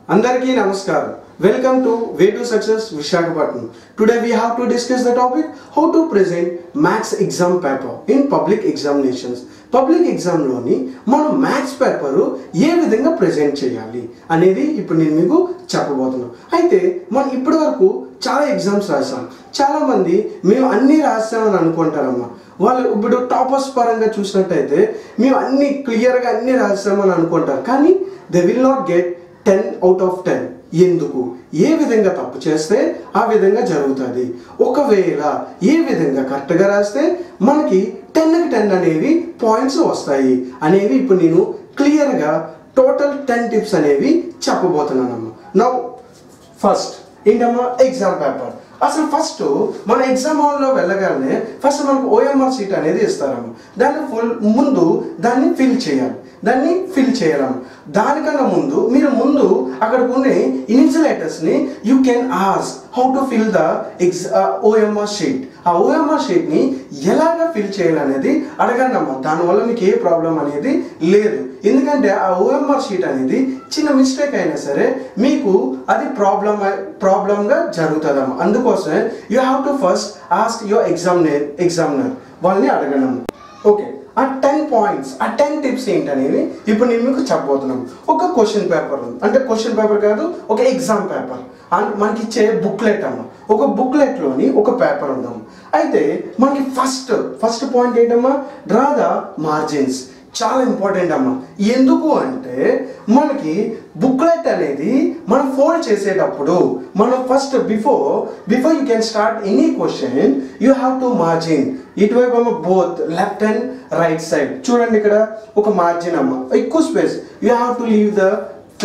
అందరికీ నమస్కారం welcome to way to success Visakhapatnam today we have to discuss the topic how to present maths exam paper in public examinations public ఎగ్జామ్లోని మనం maths paper ఏ విధంగా present చేయాలి అనేది ఇప్పుడు నేను మీకు చెప్పబోతున్నాను అయితే మనం ఇప్పటి వరకు చాలా ఎగ్జామ్స్ రాసాం చాలామంది మేము అన్నీ రాసామని అనుకుంటారమ్మా వాళ్ళు ఇప్పుడు టాపర్స్ పరంగా చూసినట్టయితే మేము అన్ని క్లియర్గా అన్ని రాసామని అనుకుంటారు కానీ they will not get ten out of ten ఎందుకు ఏ విధంగా తప్పు చేస్తే ఆ విధంగా జరుగుతుంది ఒకవేళ ఏ విధంగా కరెక్ట్గా రాస్తే మనకి టెన్కి టెన్ అనేవి పాయింట్స్ వస్తాయి అనేవి ఇప్పుడు నేను క్లియర్గా టోటల్ టెన్ టిప్స్ అనేవి చెప్పబోతున్నానమ్మా నౌ ఫస్ట్ ఏంటమ్మా ఎగ్జామ్ పేపర్ అసలు ఫస్ట్ మన ఎగ్జామ్ హాల్లో వెళ్ళగానే ఫస్ట్ మనకు ఓఎంఆర్ సీట్ అనేది ఇస్తారమ్మ దాన్ని ఫుల్ ముందు దాన్ని ఫిల్ చేయాలి దాన్ని ఫిల్ చేయాలమ్మ దానికన్నా ముందు మీరు ముందు అక్కడ కొన్ని ఇన్సులేటర్స్ని you can ask how to fill the ex OMR sheet ఆ ఓఎంఆర్ షీట్ని ఎలాగ ఫిల్ చేయాలనేది అడగండి అమ్మ దానివల్ల మీకు ఏ ప్రాబ్లం అనేది లేదు ఎందుకంటే ఆ ఓఎంఆర్ షీట్ అనేది చిన్న మిస్టేక్ అయినా సరే మీకు అది ప్రాబ్లం ప్రాబ్లంగా జరుగుతుందమ్మా అందుకోసమే you have to first ask your examiner examiner వాళ్ళని అడగడం ఓకే ఆ టెన్ పాయింట్స్ ఆ టెన్ టిప్స్ ఏంటనేవి ఇప్పుడు నేను మీకు చెప్పబోతున్నాను ఒక క్వశ్చన్ పేపర్ ఉంది అంటే క్వశ్చన్ పేపర్ కాదు ఒక ఎగ్జామ్ పేపర్ మనకి ఇచ్చే బుక్లెట్ అమ్మ ఒక బుక్లెట్లోని ఒక పేపర్ ఉందాం అయితే మనకి ఫస్ట్ ఫస్ట్ పాయింట్ ఏంటమ్మా డ్రా ద మార్జిన్స్ చాలా ఇంపార్టెంట్ అమ్మ ఎందుకు అంటే మనకి బుక్లెట్ అనేది మనం ఫోల్డ్ చేసేటప్పుడు మనం first before before you can start any question you have to margin ఇటువైపు అమ్మ both left and right side చూడండి ఇక్కడ ఒక మార్జిన్ అమ్మ ఎక్కువ space you have to leave the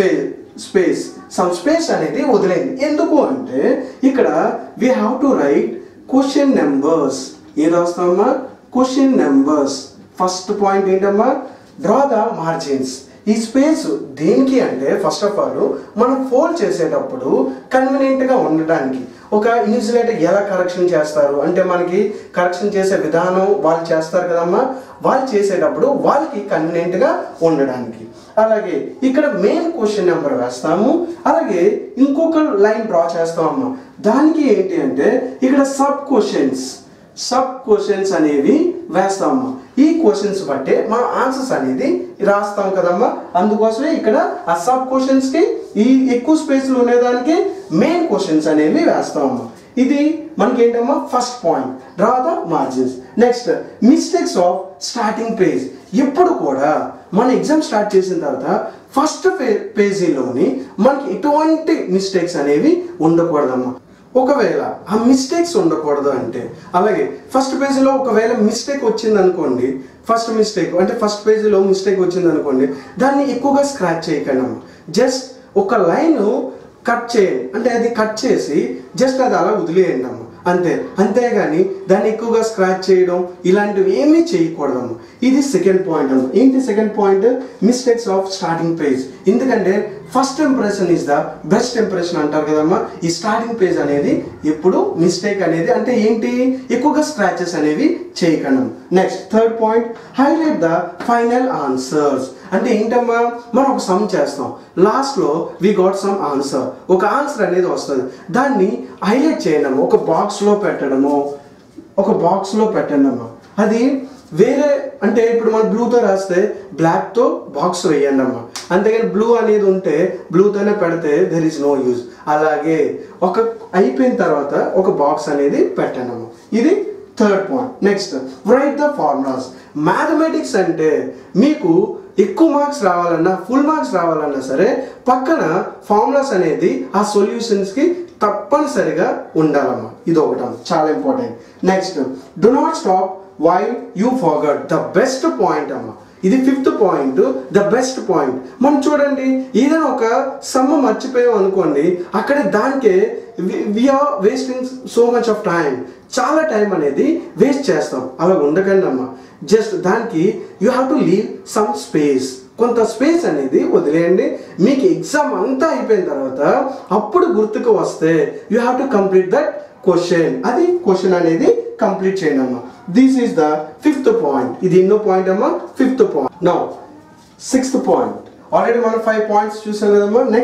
space some space అనేది వదిలేండి ఎందుకు అంటే ఇక్కడ we have to write question numbers ఏం రాస్తామమ్మా క్వశ్చన్ నెంబర్స్ ఫస్ట్ పాయింట్ ఏంటమ్మా డ్రా ద మార్జిన్స్ ఈ స్పేస్ దేనికి అంటే ఫస్ట్ ఆఫ్ ఆల్ మనం ఫోల్డ్ చేసేటప్పుడు కన్వీనియంట్గా ఉండటానికి ఒక ఇన్సులేటర్ ఎలా కరెక్షన్ చేస్తారు అంటే మనకి కరెక్షన్ చేసే విధానం వాళ్ళు చేస్తారు కదమ్మా వాళ్ళు చేసేటప్పుడు వాళ్ళకి కన్వీనియంట్గా ఉండడానికి అలాగే ఇక్కడ మెయిన్ క్వశ్చన్ నెంబర్ వేస్తాము అలాగే ఇంకొక లైన్ డ్రా చేస్తామమ్మా దానికి ఏంటి అంటే ఇక్కడ సబ్ క్వశ్చన్స్ సబ్ క్వశ్చన్స్ అనేవి వేస్తామమ్మా ఈ క్వశ్చన్స్ బట్టే మనం ఆన్సర్స్ అనేది రాస్తాం కదమ్మా అందుకోసమే ఇక్కడ ఆ సబ్ క్వశ్చన్స్కి ఈ ఎక్కువ స్పేస్లో ఉండేదానికి మెయిన్ క్వశ్చన్స్ అనేవి వేస్తామమ్మా ఇది మనకి ఏంటమ్మా first point draw the margins next mistakes of starting page ఎప్పుడు కూడా మన ఎగ్జామ్ స్టార్ట్ చేసిన తర్వాత ఫస్ట్ పే పేజీలోని మనకి ఎటువంటి మిస్టేక్స్ అనేవి ఉండకూడదమ్మా ఒకవేళ ఆ మిస్టేక్స్ ఉండకూడదు అంటే అలాగే ఫస్ట్ పేజీలో ఒకవేళ మిస్టేక్ వచ్చింది అనుకోండి ఫస్ట్ మిస్టేక్ అంటే ఫస్ట్ పేజీలో మిస్టేక్ వచ్చింది అనుకోండి దాన్ని ఎక్కువగా స్క్రాచ్ చేయకండి అమ్మ జస్ట్ ఒక లైన్ కట్ చేయండి అంటే అది కట్ చేసి జస్ట్ అది అలా వదిలేయండి అమ్మ అంతే అంతేగాని దాన్ని ఎక్కువగా స్క్రాచ్ చేయడం ఇలాంటివి ఏమీ చేయకూడదమ్మ ఇది సెకండ్ పాయింట్ అమ్మ ఏంటి second point mistakes of starting page ఎందుకంటే first impression is the best impression అంటారు కదమ్మా ఈ స్టార్టింగ్ పేజ్ అనేది ఎప్పుడు మిస్టేక్ అనేది అంటే ఏంటి ఎక్కువగా స్క్రాచెస్ అనేవి చేయకండి next third point highlight the final answers అంటే ఏంటమ్మా మనం ఒక సమ్ చేస్తాం లాస్ట్లో వి గాట్ సమ్ ఆన్సర్ ఒక ఆన్సర్ అనేది వస్తుంది దాన్ని హైలైట్ చేయడము ఒక బాక్స్లో పెట్టడము ఒక బాక్స్లో పెట్టండి అమ్మా అది వేరే అంటే ఇప్పుడు మనం బ్లూతో రాస్తే బ్లాక్తో బాక్స్ వేయండి అమ్మా అంతేగాని బ్లూ అనేది ఉంటే బ్లూతోనే పెడితే దెర్ ఇస్ నో యూజ్ అలాగే ఒక అయిపోయిన తర్వాత ఒక బాక్స్ అనేది పెట్టండి అమ్మా ఇది third point next write the formulas mathematics అంటే మీకు ఎక్కువ మార్క్స్ రావాలన్నా ఫుల్ మార్క్స్ రావాలన్నా సరే పక్కన ఫార్ములాస్ అనేది ఆ సొల్యూషన్స్కి తప్పనిసరిగా ఉండాలమ్మా ఇది ఒకటి చాలా important next do not stop why you forgot the best point అమ్మా ఇది fifth point the best point మనం చూడండి ఏదైనా ఒక సమ్మ మర్చిపోయాం అనుకోండి అక్కడ దానికే we are wasting so much of time చాలా టైం అనేది వేస్ట్ చేస్తాం అలా ఉండకండి అమ్మా జస్ట్ దానికి you have to leave some space కొంత స్పేస్ అనేది వదిలేయండి మీకు ఎగ్జామ్ అంతా అయిపోయిన తర్వాత అప్పుడు గుర్తుకు వస్తే you have to complete that question అది క్వశ్చన్ అనేది కంప్లీట్ చేయండి అమ్మా this is the fifth point ఇది ఎన్నో పాయింట్ అమ్మా fifth point now sixth point already మనం ఫైవ్ పాయింట్స్ చూసాం కదమ్మా నెక్స్ట్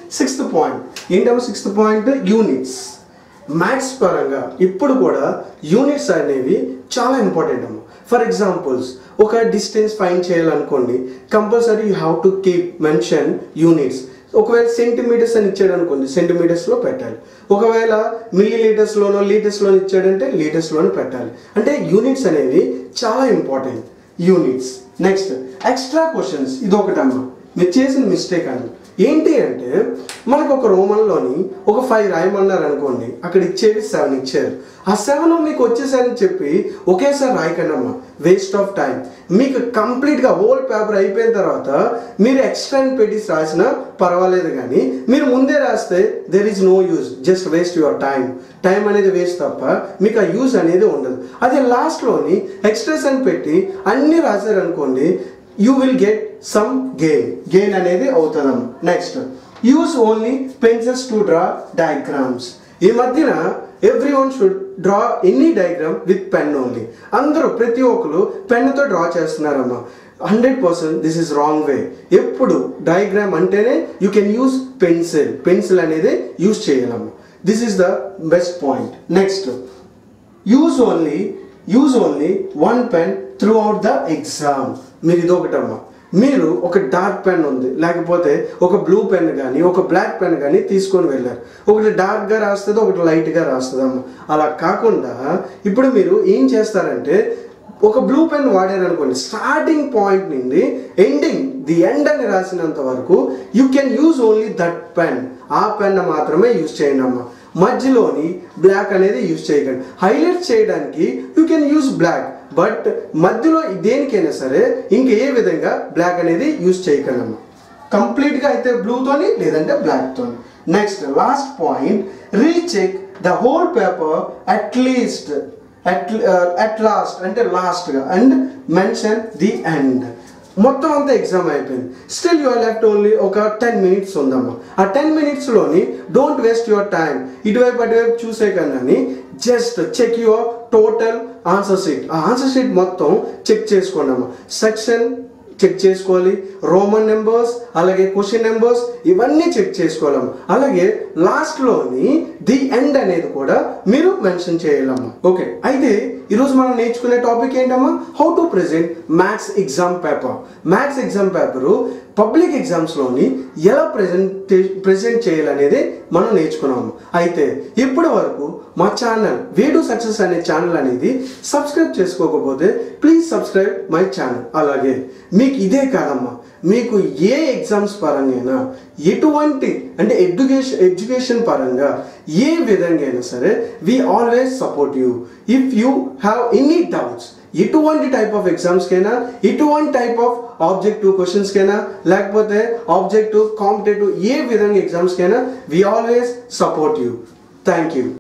సిక్స్త్ పాయింట్ ఏంటమ్మా సిక్స్త్ పాయింట్ యూనిట్స్ మ్యాథ్స్ పరంగా ఇప్పుడు కూడా యూనిట్స్ అనేవి చాలా ఇంపార్టెంట్ అమ్మ ఫర్ ఎగ్జాంపుల్స్ ఒక డిస్టెన్స్ ఫైన్ చేయాలనుకోండి compulsory you have to keep mention units ఒకవేళ సెంటీమీటర్స్ అని ఇచ్చాడు అనుకోండి సెంటీమీటర్స్లో పెట్టాలి ఒకవేళ మిల్లీ లీటర్స్లోనో లీటర్స్లోనో ఇచ్చాడంటే లీటర్స్లోనో పెట్టాలి అంటే యూనిట్స్ అనేవి చాలా important units next extra questions ఇది ఒకటమ్మా మీరు చేసిన మిస్టేక్ అని ఏంటి అంటే మనకు ఒక రోమన్లోని ఒక ఫైవ్ రాయమన్నారు అనుకోండి అక్కడ ఇచ్చేవి సెవెన్ ఇచ్చారు ఆ సెవెన్ మీకు వచ్చేసరి చెప్పి ఒకేసారి రాయకండి అమ్మా వేస్ట్ ఆఫ్ టైం మీకు కంప్లీట్గా హోల్ పేపర్ అయిపోయిన తర్వాత మీరు ఎక్స్ట్రా పెట్టేసి రాసినా పర్వాలేదు కానీ మీరు ముందే రాస్తే there is no use just waste your time time అనేది వేస్ట్ తప్ప మీకు ఆ యూజ్ అనేది ఉండదు అదే లాస్ట్లోని ఎక్స్ట్రాస్ అని పెట్టి అన్నీ రాశారనుకోండి you will get some gain gain అనేది అవుతుందమ్మ next use only pencils to draw diagrams ఈ మధ్యన every one should draw any diagram with pen only అందరూ ప్రతి ఒక్కరు పెన్నుతో డ్రా చేస్తున్నారమ్మా hundred percent this is wrong way ఎప్పుడు డయాగ్రామ్ అంటేనే you can use pencil pencil అనేది యూస్ చేయాలమ్మా this is the best point next use only use only one pen throughout the exam మీరు ఇది ఒకటమ్మా మీరు ఒక డార్క్ పెన్ ఉంది లేకపోతే ఒక బ్లూ పెన్ కానీ ఒక బ్లాక్ పెన్ కానీ తీసుకొని వెళ్ళారు ఒకటి డార్క్గా రాస్తుంది ఒకటి లైట్గా రాస్తుందమ్మా అలా కాకుండా ఇప్పుడు మీరు ఏం చేస్తారంటే ఒక బ్లూ పెన్ వాడారనుకోండి స్టార్టింగ్ పాయింట్ నుండి ఎండింగ్ ది ఎండ్ అని రాసినంత వరకు you can use only that pen ఆ పెన్ మాత్రమే యూజ్ చేయండి అమ్మా మధ్యలోని బ్లాక్ అనేది యూజ్ చేయకండి హైలైట్ చేయడానికి you can use black but మధ్యలో దేనికైనా సరే ఇంక ఏ విధంగా బ్లాక్ అనేది యూజ్ చేయగలము కంప్లీట్గా అయితే బ్లూతోని లేదంటే బ్లాక్తోని next last point recheck the whole paper at least at at last అంటే లాస్ట్గా అండ్ మెన్షన్ ది ఎండ్ మొత్తం అంతా ఎగ్జామ్ అయిపోయింది స్టిల్ యువర్ లెఫ్ట్ ఓన్లీ ఒక టెన్ మినిట్స్ ఉందమ్మా ఆ టెన్ మినిట్స్లోని డోంట్ వేస్ట్ యువర్ టైం ఇటువైపు అటువైపు చూసే కన్నా just check your total answer sheet ఆ ఆన్సర్ షీట్ మొత్తం చెక్ చేసుకోండి అమ్మా సెక్షన్ చెక్ చేసుకోవాలి రోమన్ నెంబర్స్ అలాగే క్వశ్చన్ నెంబర్స్ ఇవన్నీ చెక్ చేసుకోవాలమ్మా అలాగే లాస్ట్లోని ది ఎండ్ అనేది కూడా మీరు మెన్షన్ చేయాలమ్మా ఓకే అయితే ఈరోజు మనం నేర్చుకునే టాపిక్ ఏంటమ్మా how to present maths exam paper maths exam paper public ఎగ్జామ్స్లోని ఎలా ప్రెజెంట్ ప్రెజెంట్ చేయాలనేది మనం నేర్చుకున్నాము అయితే ఇప్పటి వరకు మా ఛానల్ వేడు సక్సెస్ అనే ఛానల్ అనేది సబ్స్క్రైబ్ చేసుకోకపోతే ప్లీజ్ సబ్స్క్రైబ్ మై ఛానల్ అలాగే మీకు ఇదే కాదమ్మా మీకు ఏ ఎగ్జామ్స్ పరంగా ఎటువంటి అంటే ఎడ్యుకేషన్ ఎడ్యుకేషన్ పరంగా ఏ విధంగా అయినా సరే we always support you if you have any doubts ఎటువంటి టైప్ ఆఫ్ ఎగ్జామ్స్కైనా ఎటువంటి టైప్ ఆఫ్ ఆబ్జెక్టివ్ క్వశ్చన్స్కైనా లేకపోతే ఆబ్జెక్టివ్ కాంపిటేటివ్ ఏ విధంగా ఎగ్జామ్స్కైనా we always support you thank you